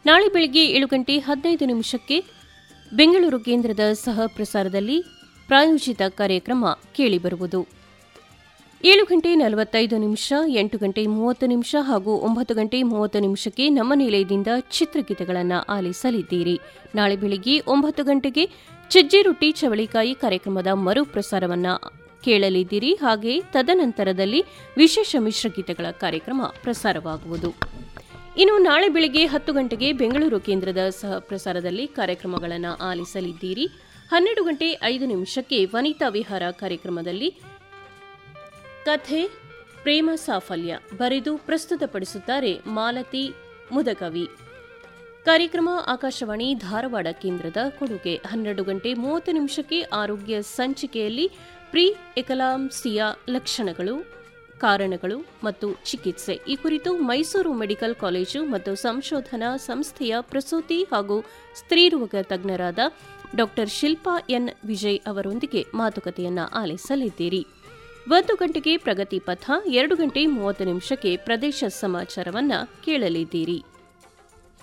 ನಾಳೆ ಬೆಳಗ್ಗೆ ಏಳು ಗಂಟೆ ಹದಿನೈದು ನಿಮಿಷಕ್ಕೆ ಬೆಂಗಳೂರು ಕೇಂದ್ರದ ಸಹ ಪ್ರಸಾರದಲ್ಲಿ ಪ್ರಾಯೋಜಿತ ಕಾರ್ಯಕ್ರಮ ಕೇಳಿಬರುವುದು ಏಳು ಗಂಟೆ ನಲವತ್ತೈದು ನಿಮಿಷ ಎಂಟು ಗಂಟೆ ಮೂವತ್ತು ನಿಮಿಷ ಹಾಗೂ ಒಂಬತ್ತು ಗಂಟೆ ಮೂವತ್ತು ನಿಮಿಷಕ್ಕೆ ನಮ್ಮ ನಿಲಯದಿಂದ ಚಿತ್ರಗೀತೆಗಳನ್ನು ಆಲಿಸಲಿದ್ದೀರಿ ನಾಳೆ ಬೆಳಿಗ್ಗೆ ಒಂಬತ್ತು ಗಂಟೆಗೆ ಸಜ್ಜಿ ರೊಟ್ಟಿ ಚವಳಿಕಾಯಿ ಕಾರ್ಯಕ್ರಮದ ಮರುಪ್ರಸಾರವನ್ನು ಕೇಳಲಿದ್ದೀರಿ ಹಾಗೆ ತದನಂತರದಲ್ಲಿ ವಿಶೇಷ ಮಿಶ್ರಗೀತೆಗಳ ಕಾರ್ಯಕ್ರಮ ಪ್ರಸಾರವಾಗುವುದು ಇನ್ನು ನಾಳೆ ಬೆಳಿಗ್ಗೆ ಹತ್ತು ಗಂಟೆಗೆ ಬೆಂಗಳೂರು ಕೇಂದ್ರದ ಸಹ ಪ್ರಸಾರದಲ್ಲಿ ಕಾರ್ಯಕ್ರಮಗಳನ್ನು ಆಲಿಸಲಿದ್ದೀರಿ ಹನ್ನೆರಡು ಗಂಟೆ ಐದು ನಿಮಿಷಕ್ಕೆ ವನಿತಾ ವಿಹಾರ ಕಾರ್ಯಕ್ರಮದಲ್ಲಿ ಕಥೆ ಪ್ರೇಮ ಸಾಫಲ್ಯ ಬರೆದು ಪ್ರಸ್ತುತಪಡಿಸುತ್ತಾರೆ ಮಾಲತಿ ಮುದಕವಿ ಕಾರ್ಯಕ್ರಮ ಆಕಾಶವಾಣಿ ಧಾರವಾಡ ಕೇಂದ್ರದ ಕೊಡುಗೆ ಹನ್ನೆರಡು ಗಂಟೆ ಮೂವತ್ತು ನಿಮಿಷಕ್ಕೆ ಆರೋಗ್ಯ ಸಂಚಿಕೆಯಲ್ಲಿ ಪ್ರೀ ಎಕಲಾಂಸಿಯಾ ಲಕ್ಷಣಗಳು ಕಾರಣಗಳು ಮತ್ತು ಚಿಕಿತ್ಸೆ ಈ ಕುರಿತು ಮೈಸೂರು ಮೆಡಿಕಲ್ ಕಾಲೇಜು ಮತ್ತು ಸಂಶೋಧನಾ ಸಂಸ್ಥೆಯ ಪ್ರಸೂತಿ ಹಾಗೂ ಸ್ತ್ರೀರೋಗ ತಜ್ಞರಾದ ಡಾ ಶಿಲ್ಪಾ ಎನ್ ವಿಜಯ್ ಅವರೊಂದಿಗೆ ಮಾತುಕತೆಯನ್ನ ಆಲಿಸಲಿದ್ದೀರಿ ಒಂದು ಗಂಟೆಗೆ ಪ್ರಗತಿ ಪಥ ಎರಡು ಗಂಟೆ ಮೂವತ್ತು ನಿಮಿಷಕ್ಕೆ ಪ್ರದೇಶ ಸಮಾಚಾರವನ್ನ ಕೇಳಲಿದ್ದೀರಿ